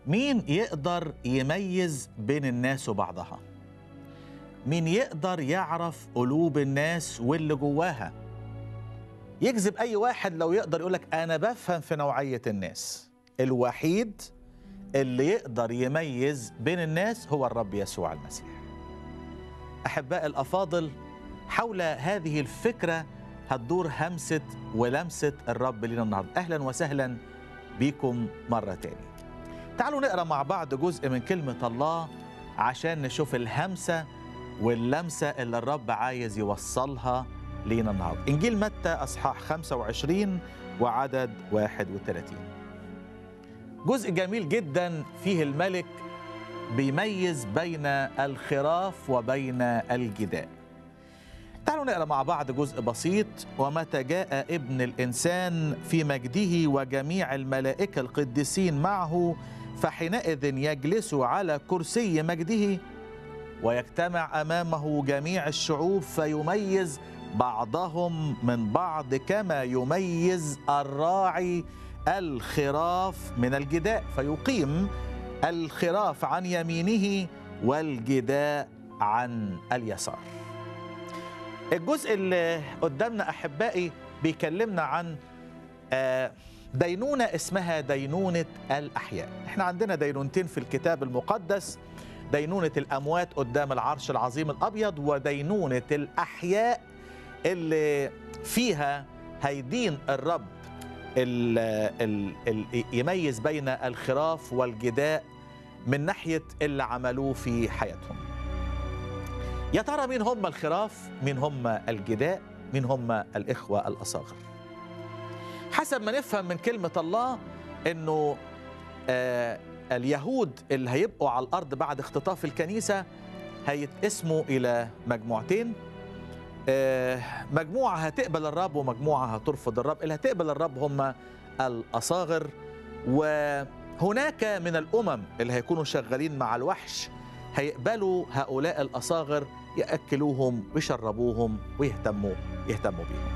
مين يقدر يميز بين الناس وبعضها مين يقدر يعرف قلوب الناس واللي جواها يكذب اي واحد لو يقدر يقولك انا بفهم في نوعيه الناس الوحيد اللي يقدر يميز بين الناس هو الرب يسوع المسيح احباء الافاضل حول هذه الفكره هتدور همسه ولمسه الرب لنا النهارده اهلا وسهلا بيكم مره تاني تعالوا نقرا مع بعض جزء من كلمه الله عشان نشوف الهمسه واللمسه اللي الرب عايز يوصلها لينا النهارده انجيل متى اصحاح 25 وعدد 31 جزء جميل جدا فيه الملك بيميز بين الخراف وبين الجداء تعالوا نقرا مع بعض جزء بسيط ومتى جاء ابن الانسان في مجده وجميع الملائكه القديسين معه فحينئذ يجلس على كرسي مجده ويجتمع امامه جميع الشعوب فيميز بعضهم من بعض كما يميز الراعي الخراف من الجداء فيقيم الخراف عن يمينه والجداء عن اليسار الجزء اللي قدامنا احبائي بيكلمنا عن دينونه اسمها دينونه الاحياء احنا عندنا دينونتين في الكتاب المقدس دينونه الاموات قدام العرش العظيم الابيض ودينونه الاحياء اللي فيها هيدين الرب ال ال ال يميز بين الخراف والجداء من ناحيه اللي عملوه في حياتهم يا ترى مين هم الخراف مين هم الجداء مين هم الاخوه الاصاغر حسب ما نفهم من كلمه الله انه آه اليهود اللي هيبقوا على الارض بعد اختطاف الكنيسه هيتقسموا الى مجموعتين آه مجموعه هتقبل الرب ومجموعه هترفض الرب اللي هتقبل الرب هم الاصاغر وهناك من الامم اللي هيكونوا شغالين مع الوحش هيقبلوا هؤلاء الاصاغر ياكلوهم ويشربوهم ويهتموا يهتموا بيهم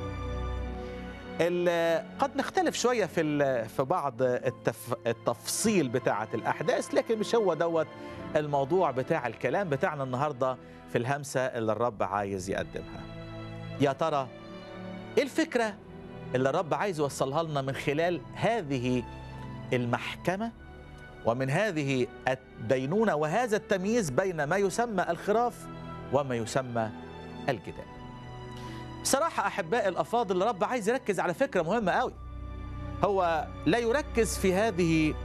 قد نختلف شويه في في بعض التف... التفصيل بتاعه الاحداث لكن مش هو دوت الموضوع بتاع الكلام بتاعنا النهارده في الهمسه اللي الرب عايز يقدمها يا ترى ايه الفكره اللي الرب عايز يوصلها لنا من خلال هذه المحكمه ومن هذه الدينونه وهذا التمييز بين ما يسمى الخراف وما يسمى الجدال بصراحة أحباء الأفاضل الرب عايز يركز على فكرة مهمة قوي هو لا يركز في هذه